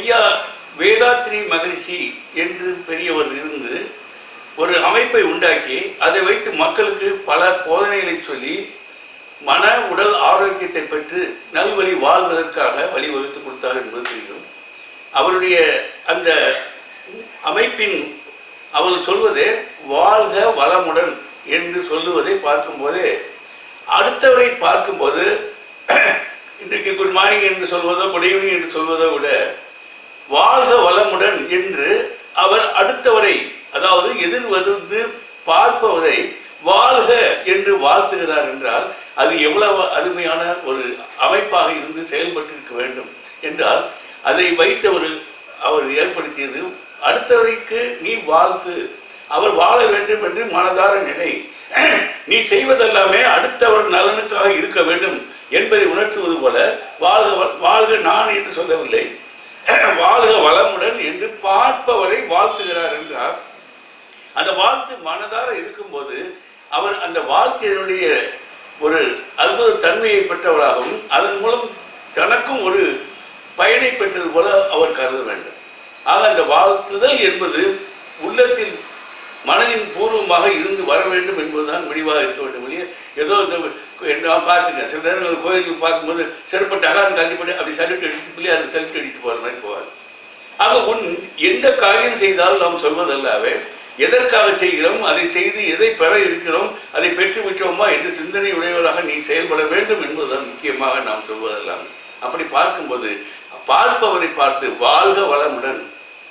ஐயா வேதாத்ரி மகரிஷி என்று பெரியவர் இருந்து ஒரு அமைப்பை உண்டாக்கி அதை வைத்து மக்களுக்கு பல போதனைகளை சொல்லி மன உடல் ஆரோக்கியத்தை பெற்று நல்வழி வாழ்வதற்காக வழிவகுத்து கொடுத்தார் என்பது தெரியும் அவருடைய அந்த அமைப்பின் அவர் சொல்வது வாழ்க வளமுடன் என்று சொல்லுவதை பார்க்கும்போதே அடுத்தவரை பார்க்கும்போது இன்றைக்கு குட் மார்னிங் என்று சொல்வதோ குட் ஈவினிங் என்று சொல்வதோ விட வாழ்க வளமுடன் என்று அவர் அடுத்தவரை அதாவது எதிர் வந்து பார்ப்பவரை வாழ்க என்று வாழ்த்துகிறார் என்றால் அது எவ்வளவு அருமையான ஒரு அமைப்பாக இருந்து செயல்பட்டிருக்க வேண்டும் என்றால் அதை வைத்து ஒரு அவர் ஏற்படுத்தியது அடுத்தவரைக்கு நீ வாழ்த்து அவர் வாழ வேண்டும் என்று மனதார நினை நீ செய்வதெல்லாமே அடுத்தவர் நலனுக்காக இருக்க வேண்டும் என்பதை உணர்த்துவது போல வாழ்க வ- வாழ்க நான் என்று சொல்லவில்லை வாழ்க வளமுடன் என்று பார்ப்பவரை வாழ்த்துகிறார் என்றார் அந்த வாழ்த்து மனதார இருக்கும்போது அவர் அந்த வாழ்க்கையினுடைய ஒரு அற்புத தன்மையை பெற்றவராகவும் அதன் மூலம் தனக்கும் ஒரு பயனை பெற்றது போல அவர் கருத வேண்டும் ஆக அந்த வாழ்த்துதல் என்பது உள்ளத்தில் மனதின் பூர்வமாக இருந்து வர வேண்டும் என்பதுதான் முடிவாக இருக்க வேண்டும் இல்லையா ஏதோ இந்த நான் பார்த்துருக்கேன் சில நேரங்கள் கோயிலுக்கு பார்க்கும்போது செருப்பட்டு அகாரம் கல்விப்பட்டு அப்படி சல்யூட் அடித்து பிள்ளையாருக்கு சல்யூட் அடித்து போகிற மாதிரி போவாங்க ஆக உன் எந்த காரியம் செய்தாலும் நாம் சொல்வதல்லாவே எதற்காக செய்கிறோம் அதை செய்து எதை பெற இருக்கிறோம் அதை பெற்று விட்டோமா என்று சிந்தனை உடையவராக நீ செயல்பட வேண்டும் என்பதுதான் முக்கியமாக நாம் சொல்வதெல்லாம் அப்படி பார்க்கும்போது பார்ப்பவரை பார்த்து வாழ்க வளமுடன்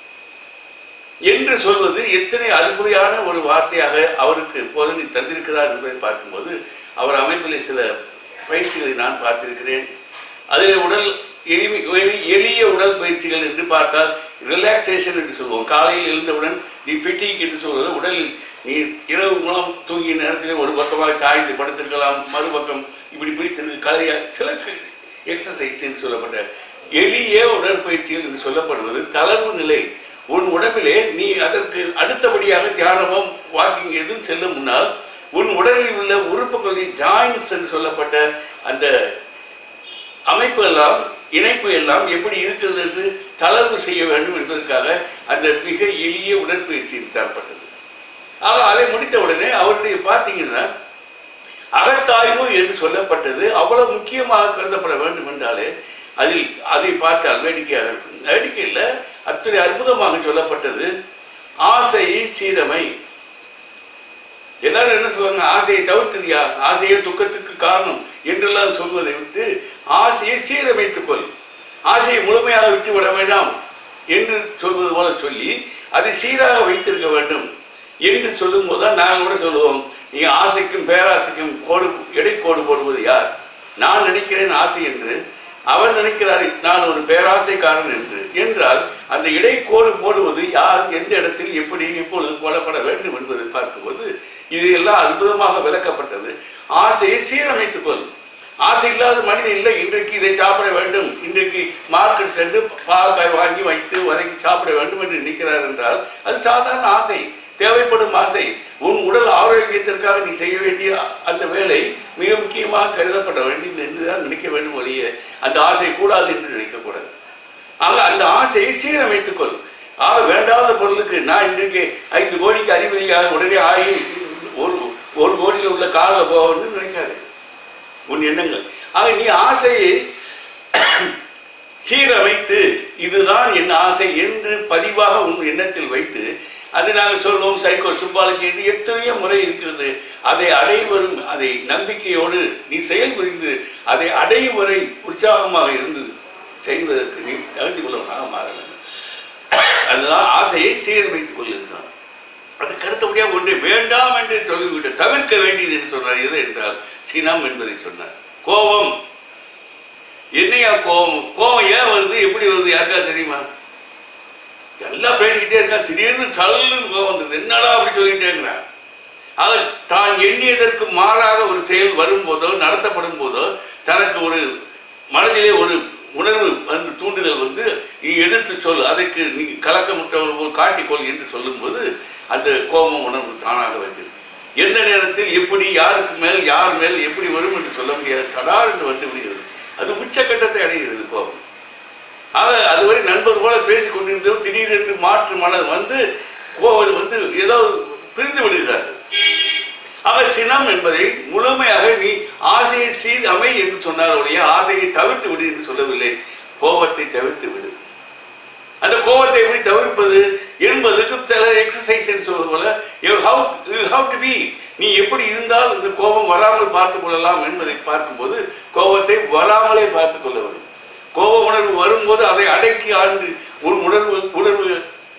என்று சொல்வது எத்தனை அருமையான ஒரு வார்த்தையாக அவருக்கு போதனை தந்திருக்கிறார் என்பதை பார்க்கும்போது அவர் அமைப்பில் சில பயிற்சிகளை நான் பார்த்திருக்கிறேன் அதில் உடல் எளிமை எளி- எளிய உடல் பயிற்சிகள் என்று பார்த்தால் ரிலாக்ஸேஷன் என்று சொல்லுவோம் காலையில் எழுந்தவுடன் தி ஃபிட்டிக் என்று சொல்வது உடலில் நீ இரவு மூலம் தூங்கிய நேரத்தில் ஒரு பக்கமாக சாய்ந்து படுத்திருக்கலாம் மறுபக்கம் இப்படி பிடித்திருக்கு கலையா சில எக்ஸசைஸ் என்று சொல்லப்பட்ட எளிய உடற்பயிற்சிகள் என்று சொல்லப்படுவது தளர்வு நிலை உன் உடம்பிலே நீ அதற்கு அடுத்தபடியாக தியானமும் வாக்கிங் எதுவும் செல்லும் முன்னால் உன் உடலில் உள்ள உறுப்புகளின் ஜாயின்ஸ் என்று சொல்லப்பட்ட அந்த அமைப்பு எல்லாம் இணைப்பு எல்லாம் எப்படி இருக்கிறது என்று தளர்வு செய்ய வேண்டும் என்பதற்காக அந்த மிக எளிய உடற்பயிற்சி தரப்பட்டது ஆக அதை முடித்த உடனே அவருடைய பார்த்தீங்கன்னா அகத்தாய்வு என்று சொல்லப்பட்டது அவ்வளவு முக்கியமாக கருதப்பட வேண்டும் என்றாலே அதில் அதை பார்த்தால் வேடிக்கையாக இருக்கும் வேடிக்கையில் அத்தனை அற்புதமாக சொல்லப்பட்டது ஆசை சீரமை எல்லாரும் என்ன சொல்லுவாங்க ஆசையை தவிர்த்துறியா ஆசையே துக்கத்துக்கு காரணம் என்றெல்லாம் சொல்வதை விட்டு ஆசையை சீரமைத்துக் கொள் ஆசையை முழுமையாக விட்டு விட வேண்டாம் என்று சொல்வது போல சொல்லி அதை சீராக வைத்திருக்க வேண்டும் என்று சொல்லும்போது தான் நாங்கள் கூட சொல்லுவோம் நீ ஆசைக்கும் பேராசைக்கும் கோடு எடை கோடு போடுவது யார் நான் நினைக்கிறேன் ஆசை என்று அவர் நினைக்கிறார் நான் ஒரு பேராசைக்காரன் என்று என்றால் அந்த இடைக்கோடு போடுவது யார் எந்த இடத்தில் எப்படி எப்பொழுது போடப்பட வேண்டும் என்பதை பார்க்கும்போது இது எல்லாம் அற்புதமாக விளக்கப்பட்டது ஆசையை சீரமைத்துக் கொள் ஆசை இல்லாத மனிதன் இல்லை இன்றைக்கு இதை சாப்பிட வேண்டும் இன்றைக்கு மார்க்கெட் சென்று பால் வாங்கி வைத்து வதக்கி சாப்பிட வேண்டும் என்று நினைக்கிறார் என்றால் அது சாதாரண ஆசை தேவைப்படும் ஆசை உன் உடல் ஆரோக்கியத்திற்காக நீ செய்ய வேண்டிய அந்த வேலை மிக முக்கியமாக கருதப்பட வேண்டியது என்றுதான் நினைக்க வேண்டும் ஒழிய அந்த ஆசை கூடாது என்று நினைக்கக்கூடாது ஆக அந்த ஆசையை சீரமைத்துக் கொள் ஆக வேண்டாத பொருளுக்கு நான் இன்றைக்கு ஐந்து கோடிக்கு அதிபதியாக உடனே ஆகி ஒரு ஒரு கோடியில் உள்ள காரில் போக வேண்டும் நினைக்காது உன் எண்ணங்கள் ஆக நீ ஆசையை சீரமைத்து இதுதான் என் ஆசை என்று பதிவாக உன் எண்ணத்தில் வைத்து அது நாங்கள் சொல்வோம் சைக்கோ சுப்பாலஜி என்று எத்தனையோ முறை இருக்கிறது அதை அடைவரும் அதை நம்பிக்கையோடு நீ செயல்புரிந்து அதை அடையும் வரை உற்சாகமாக இருந்து செய்வதற்கு நீ தகுதி கொள்ளவனாக மாற வேண்டும் அதுதான் ஆசையை சீரமைத்துக் கொள்ளுகிறான் அது கருத்தபடியாக ஒன்று வேண்டாம் என்று சொல்லிவிட்டு தவிர்க்க வேண்டியது என்று சொன்னார் எது என்றால் சினம் என்பதை சொன்னார் கோபம் என்னையா கோபம் கோபம் ஏன் வருது எப்படி வருது யாருக்கா தெரியுமா எல்லாம் பேசிக்கிட்டே இருக்கா திடீர்னு சல்லுன்னு கோபம் வந்தது என்னடா அப்படி சொல்லிட்டேங்கிறான் ஆக தான் எண்ணியதற்கு மாறாக ஒரு செயல் வரும்போதோ நடத்தப்படும் போதோ தனக்கு ஒரு மனதிலே ஒரு உணர்வு வந்து தூண்டுதல் வந்து நீ எதிர்த்து சொல் அதற்கு நீ கலக்கமுற்ற ஒரு காட்டிக்கொள் என்று சொல்லும்போது அந்த கோபம் உணர்வு தானாக வருகிறது எந்த நேரத்தில் எப்படி யாருக்கு மேல் யார் மேல் எப்படி வரும் என்று சொல்ல முடியாது தடார் என்று வந்து விடுகிறது அது உச்சக்கட்டத்தை அடைகிறது கோபம் ஆக அதுவரை நண்பர் போல பேசிக் கொண்டிருந்தோம் திடீரென்று மாற்று மனம் வந்து கோவம் வந்து ஏதோ பிரிந்து விடுகிறார்கள் ஆக சினம் என்பதை முழுமையாக நீ ஆசையை சீர் அமை என்று சொன்னார் ஒழிய ஆசையை தவிர்த்து விடு என்று சொல்லவில்லை கோபத்தை தவிர்த்து விடு அந்த கோபத்தை எப்படி தவிர்ப்பது என்பதுக்கு சில எக்ஸசைஸ் என்று சொல்வது போல you have you have to be நீ எப்படி இருந்தால் இந்த கோபம் வராமல் பார்த்துக் கொள்ளலாம் என்பதை பார்க்கும்போது கோபத்தை வராமலே பார்த்துக் கொள்ள வேண்டும் கோப உணர்வு வரும்போது அதை அடக்கி ஆண்டு உன் உணர்வு உணர்வு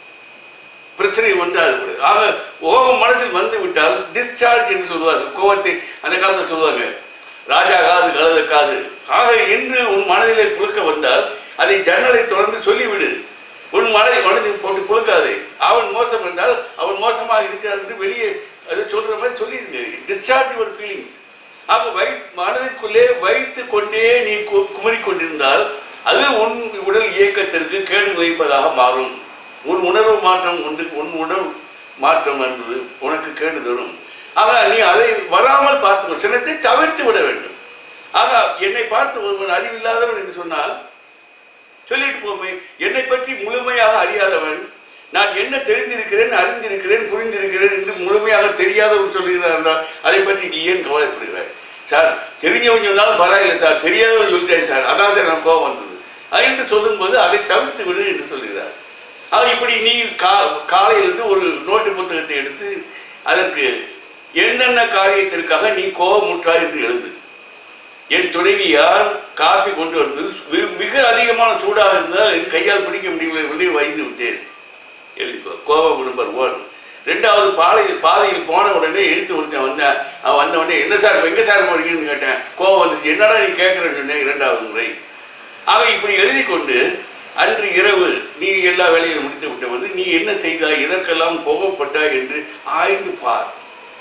பிரச்சனை வந்து அது ஆக கோபம் மனசில் வந்து விட்டால் டிஸ்சார்ஜ் என்று சொல்வார் கோபத்தை அந்த காலத்தில் சொல்லுவாங்க ராஜா காது கலத காது ஆக என்று உன் மனதிலே புழுக்க வந்தால் அதை ஜன்னலை தொடர்ந்து சொல்லிவிடு உன் மனதை மனதில் போட்டு புழுக்காதே அவன் மோசம் என்றால் அவன் மோசமாக இருக்கிறான் என்று வெளியே அதை சொல்ற மாதிரி சொல்லிடுங்க டிஸ்சார்ஜ் யுவர் ஃபீலிங்ஸ் ஆக வை மனதிற்குள்ளே வைத்து கொண்டே நீ கு- குமரிக் கொண்டிருந்தால் அது உன் உடல் இயக்கத்திற்கு கேடு வைப்பதாக மாறும் உன் உணர்வு மாற்றம் உண்டு உன் உணர்வு மாற்றம் என்பது உனக்கு கேடு தரும் ஆக நீ அதை வராமல் பார்த்து சினத்தை தவிர்த்து விட வேண்டும் ஆக என்னை பார்த்து ஒருவன் அறிவில்லாதவன் என்று சொன்னால் சொல்லிட்டு போமே என்னை பற்றி முழுமையாக அறியாதவன் நான் என்ன தெரிந்திருக்கிறேன் அறிந்திருக்கிறேன் புரிந்திருக்கிறேன் என்று முழுமையாக தெரியாதவன் சொல்லுகிறார் என்றால் அதை பற்றி நீ ஏன் கவலைப்படுகிறாய் சார் தெரிஞ்சவன் சொன்னாலும் பரவாயில்லை சார் தெரியாதவன் சொல்லிட்டேன் சார் அதான் சார் எனக்கு கோபம் வந்தது அது என்று சொல்லும்போது அதை தவிர்த்து விடு என்று சொல்கிறார் ஆக இப்படி நீ கா காலையிலிருந்து ஒரு நோட்டு புத்தகத்தை எடுத்து அதற்கு என்னென்ன காரியத்திற்காக நீ கோபமுற்றாய் என்று எழுது என் துணைவியார் காஃபி கொண்டு வந்தது மி- மிக அதிகமான சூடாக இருந்தால் என் கையால் பிடிக்க முடியவில்லை வெளியே வைந்து விட்டேன் எழுதிக்கோ கோபம் நம்பர் ஒன் ரெண்டாவது பாதையில் பாதையில் போன உடனே எழுத்து ஒருத்தன் வந்தேன் அவன் வந்த உடனே என்ன சார் எங்க சார் போறீங்கன்னு கேட்டேன் கோபம் வந்துச்சு என்னடா நீ கேட்குறேன்னு சொன்னேன் இரண்டாவது முறை ஆக இப்படி எழுதி கொண்டு அன்று இரவு நீ எல்லா வேலையும் முடித்து விட்டபோது நீ என்ன செய்தாய் எதற்கெல்லாம் கோபப்பட்டாய் என்று ஆய்ந்து பார்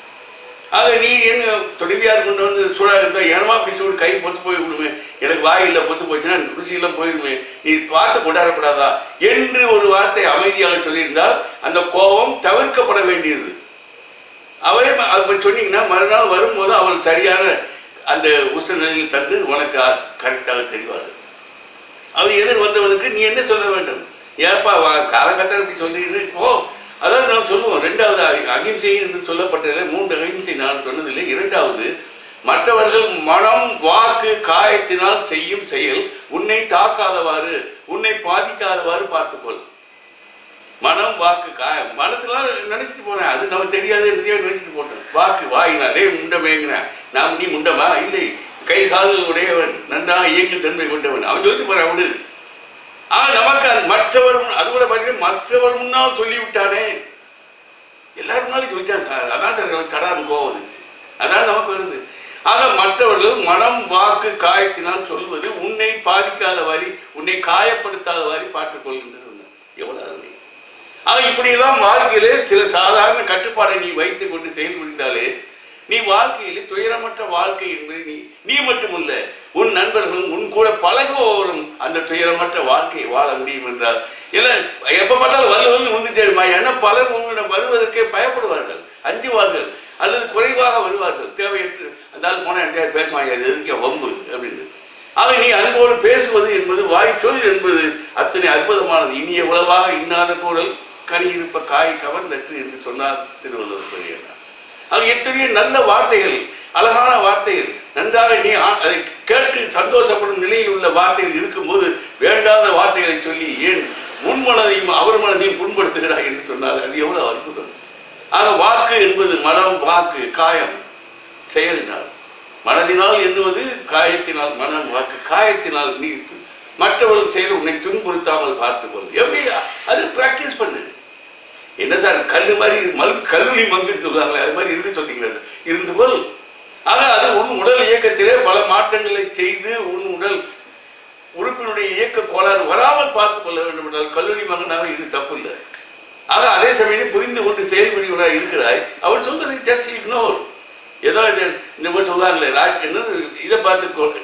ஆக நீ என்ன துணைவியார் கொண்டு வந்து சூடாக இருந்தா ஏனமா அப்படி சூடு கை பொத்து போய் விடுமே எனக்கு வாயில் பொத்து போச்சுன்னா ருசியெல்லாம் போயிடுமே நீ பார்த்து கொண்டாடக்கூடாதா என்று ஒரு வார்த்தை அமைதியாக சொல்லியிருந்தால் அந்த கோபம் தவிர்க்கப்பட வேண்டியது அவரே ம- அப்படி சொன்னீங்கன்னா மறுநாள் வரும்போது அவன் சரியான அந்த உஷ்ண நிலையில் தந்து உனக்கு கரெக்டாக தெரிவார் அவர் எதிர் வந்தவனுக்கு நீ என்ன சொல்ல வேண்டும் ஏப்பா வா காலங்கத்தில் இப்படி சொல்லிட்டு போ அதாவது நாம் சொல்லுவோம் ரெண்டாவது அஹி- அகிம்சை என்று சொல்லப்பட்டதில் மூன்று அகிம்சை நான் சொன்னதில்லை இரண்டாவது மற்றவர்கள் மனம் வாக்கு காயத்தினால் செய்யும் செயல் உன்னை தாக்காதவாறு உன்னை பாதிக்காதவாறு பார்த்துக்கொள் மனம் வாக்கு காயம் மனத்தினால நினைச்சிட்டு போனேன் அது நமக்கு தெரியாது நினைச்சிட்டு போட்டேன் வாக்கு வாயினாலே முண்டமேங்கிறேன் நாம் நீ முண்டமா இல்லை கை கால்கள் உடையவன் நன்றாக இயங்கும் தன்மை கொண்டவன் அவன் சொல்லிட்டு போறான் அவனு ஆனா நமக்கு அது மற்றவர் முன்- அது கூட பார்த்தீங்கன்னா மற்றவர் முன்னால் சொல்லிவிட்டானே எல்லாரும் முன்னாலும் சொல்லிட்டான் சார் அதான் சார் எனக்கு சடான்னு கோவம் வந்துச்சு அதான் நமக்கு வருது ஆக மற்றவர்கள் மனம் வாக்கு காயத்தினால் சொல்வது உன்னை பாதிக்காத மாதிரி உன்னை காயப்படுத்தாத மாதிரி பார்த்துக் கொள்கின்றது எவ்வளவு அருமை ஆக இப்படியெல்லாம் வாழ்க்கையிலே சில சாதாரண கட்டுப்பாடை நீ வைத்துக் கொண்டு செயல்புரிந்தாலே நீ வாழ்க்கையிலே துயரமற்ற வாழ்க்கை என்பது நீ நீ மட்டுமல்ல உன் நண்பர்களும் உன் கூட பழகுபவரும் அந்த துயரமற்ற வாழ்க்கையை வாழ முடியும் என்றால் இல்லை எப்ப பார்த்தாலும் வல்லு வந்து உண்டு தேடுமா ஏன்னா பலர் உங்களிடம் வருவதற்கே பயப்படுவார்கள் அஞ்சுவார்கள் அல்லது குறைவாக வருவார்கள் தேவையற்று அந்த ஆள் போனால் என்கிட்ட பேசுவாங்க அது எதுக்கு வம்பு அப்படின்னு ஆக நீ அன்போடு பேசுவது என்பது வாய் சொல் என்பது அத்தனை அற்புதமானது இனிய உளவாக இன்னாத குரல் கனி இருப்ப காய் கவர்ந்தற்று என்று சொன்னார் திருவள்ளுவர் பெரியவர் ஆக எத்தனையோ நல்ல வார்த்தைகள் அழகான வார்த்தைகள் நன்றாக நீ ஆ- அதை கேட்டு சந்தோஷப்படும் நிலையில் உள்ள வார்த்தைகள் இருக்கும்போது வேண்டாத வார்த்தைகளை சொல்லி ஏன் உன் மனதையும் அவர் மனதையும் புண்படுத்துகிறாய் என்று சொன்னால் அது எவ்வளவு அற்புதம் ஆக வாக்கு என்பது மனம் வாக்கு காயம் செயலினால் மனதினால் எண்ணுவது காயத்தினால் மனம் வாக்கு காயத்தினால் நீ து- மற்றவர்கள் செயல் உன்னை துன்புறுத்தாமல் பார்த்துக்கொள் எப்படி அது பிராக்டிஸ் பண்ணு என்ன சார் கல்லு மாதிரி மல் கல்லூரி மங்குன்னு சொல்லுவாங்களே அது மாதிரி இருக்கு சொல்லிக்கிறது இருந்து கொள் ஆக அது உன் உடல் இயக்கத்திலே பல மாற்றங்களை செய்து உன் உடல் உறுப்பினுடைய இயக்க கோளாறு வராமல் பார்த்துக் கொள்ள வேண்டும் என்றால் கல்லூரி மகனாக இது தப்பு இல்லை ஆக அதே சமயம் புரிந்து கொண்டு செயல்படுவராக இருக்கிறாய் அவன் சொல்வதை ஜஸ்ட் இக்னோர் ஏதோ இந்த இந்த மாதிரி சொல்றாங்களே ராஜ் என்னது இதை பார்த்து கொ-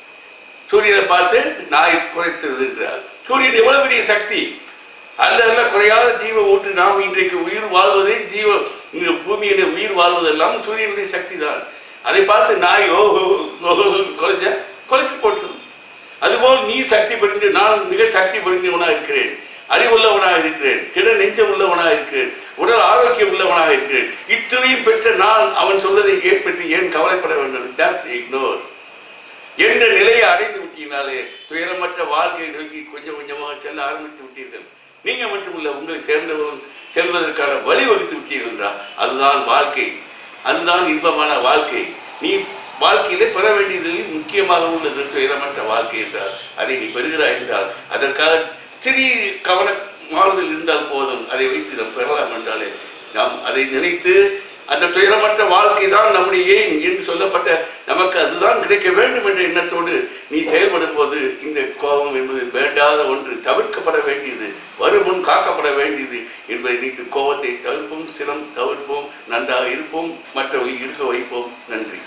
சூரியனை பார்த்து நாய் குறைத்தது என்றார் சூரியன் எவ்வளவு பெரிய சக்தி அல்ல அல்ல குறையாத ஜீவ ஊற்று நாம் இன்றைக்கு உயிர் வாழ்வதே ஜீவ இந்த பூமியில உயிர் வாழ்வதெல்லாம் சூரியனுடைய சக்தி தான் அதை பார்த்து நாய் ஓ ஓ, ஓ, குலைஞ்ச குலைச்சு போட்டுரும் அதுபோல் நீ சக்தி பெறுந்து நான் மிக சக்தி பெறுந்தவனாக இருக்கிறேன் அறிவுள்ளவனாக இருக்கிறேன் திட நெஞ்சம் உள்ளவனாக இருக்கிறேன் உடல் ஆரோக்கியம் உள்ளவனாக இருக்கிறேன் இத்துணையும் பெற்ற நான் அவன் சொல்வதை ஏற்பட்டு ஏன் கவலைப்பட வேண்டும் ஜாஸ்ட் இக்னோர் என்ற நிலையை அடைந்து விட்டீங்கனாலே துயரமற்ற வாழ்க்கையை நோக்கி கொஞ்சம் கொஞ்சமாக செல்ல ஆரம்பித்து விட்டீர்கள் நீங்க மட்டுமல்ல உங்களை சேர்ந்தவரும் செல்வதற்கான வழிவகுத்து விட்டீர்கள் என்றால் அதுதான் வாழ்க்கை அதுதான் இன்பமான வாழ்க்கை நீ வாழ்க்கையிலே பெற வேண்டியது முக்கியமாக உள்ளது துயரமற்ற வாழ்க்கை என்றால் அதை நீ பெறுகிறாய் என்றால் அதற்காக சிறிய கவன மாறுதல் இருந்தால் போதும் அதை வைத்து நாம் பெறலாம் என்றாலே நாம் அதை நினைத்து அந்த துயரமற்ற வாழ்க்கை தான் நம்முடைய ஏன் என்று சொல்லப்பட்ட நமக்கு அதுதான் கிடைக்க வேண்டும் என்ற எண்ணத்தோடு நீ செயல்படும் போது இந்த கோபம் என்பது வேண்டாத ஒன்று தவிர்க்கப்பட வேண்டியது வருமுன் காக்கப்பட வேண்டியது என்பதை நீத்து கோபத்தை தவிர்ப்போம் சினம் தவிர்ப்போம் நன்றாக இருப்போம் மற்றவர்கள் இருக்க வைப்போம் நன்றி